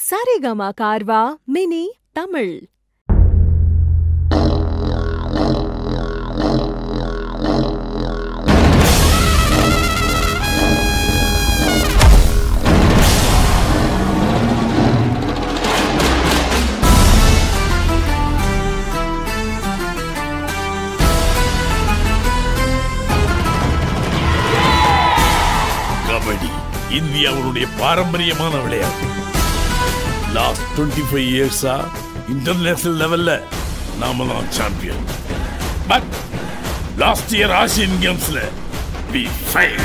Saregama Carvaan mini Tamil kabaddi இந்தியாவுடைய பாரம்பரியமான விளையாட்டு லாஸ்ட் டுவெண்ட்டி ஃபைவ் இயர்ஸா இன்டர்நேஷனல் லெவல்ல நாம தான் champion but last year Asian கேம்ஸ்ல வி ஃபைவ்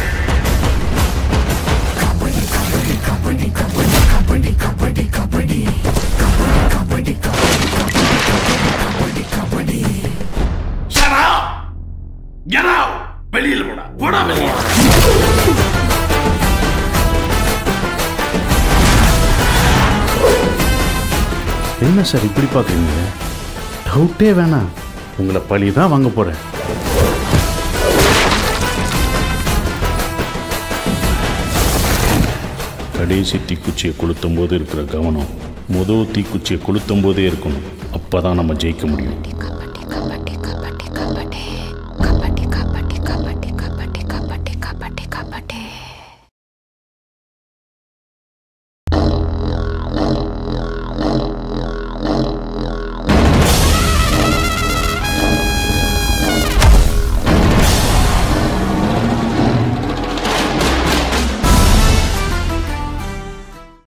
வெளியில் போடா போடா வெளியில் என்ன சார் இப்படி பார்க்குறீங்க டவுட்டே வேணாம் உங்களை பழி தான் வாங்க போகிறேன் கடைசி தீக்குச்சியை கொளுத்தும் போது இருக்கிற கவனம் முதல் தீக்குச்சியை கொளுத்தும் போதே இருக்கணும் அப்போ தான் நம்ம ஜெயிக்க முடியும்